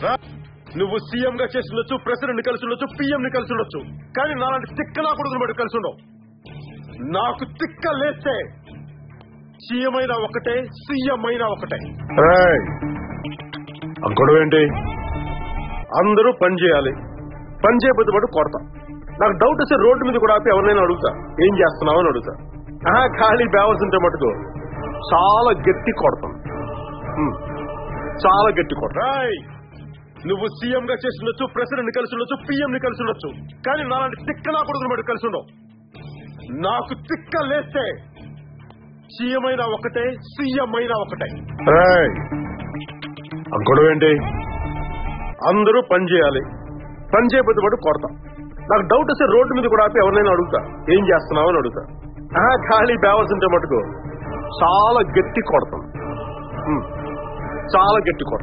రా. నువ్వు సీఎం గా చేసి ఉండొచ్చు ప్రెసిడెంట్ ని కలిసి ఉండొచ్చు పిఎం ని కలిసి ఉండొచ్చు కానీ నాలాంటి తిక్క నా కొడుకుని బట్టి కలిసి ఉండవు నాకు తిక్క లేస్తే సీఎం అయినా ఒకటే సీఎం అయినా ఒకటే రేయ్, ఆ గొడవ ఏంటి అందరూ పని చేయాలి పని చేయబోతే పాటు కొడతా నాకు డౌట్ వస్తే రోడ్డు మీద కూడా ఆపి ఎవరినైనా అడుగుతా ఏం చేస్తున్నావు అని అడుగుతా ఆహా ఖాళీ బ్యావల్స్ ఉంటే మటుకు చాలా గట్టి కొడతాం హ్మ్. చాలా గట్టి కొడతా రాయ్ నువ్వు సీఎం గా చేసి ఉండొచ్చు ప్రెసిడెంట్ ని కలిసి ఉండొచ్చు పిఎం ని కలిసి ఉండొచ్చు కానీ నాలాంటి తిక్క నా కొడుకుని బట్టి కలిసి ఉండవు నాకు తిక్క లేస్తే సీఎం అయినా ఒకటే సీఎం అయినా ఒకటే రేయ్, ఆ గొడవ ఏంటి అందరూ పని చేయాలి పని చేయబోతే పాటు కొడతా నాకు డౌట్ వస్తే రోడ్డు మీద కూడా ఆపి ఎవరినైనా అడుగుతా ఏం చేస్తున్నావు అని అడుగుతా ఆహా ఖాళీ బ్యావల్స్ ఉంటే మటుకు చాలా గట్టి కొడతాం హ్మ్. చాలా గట్టి కొడతాం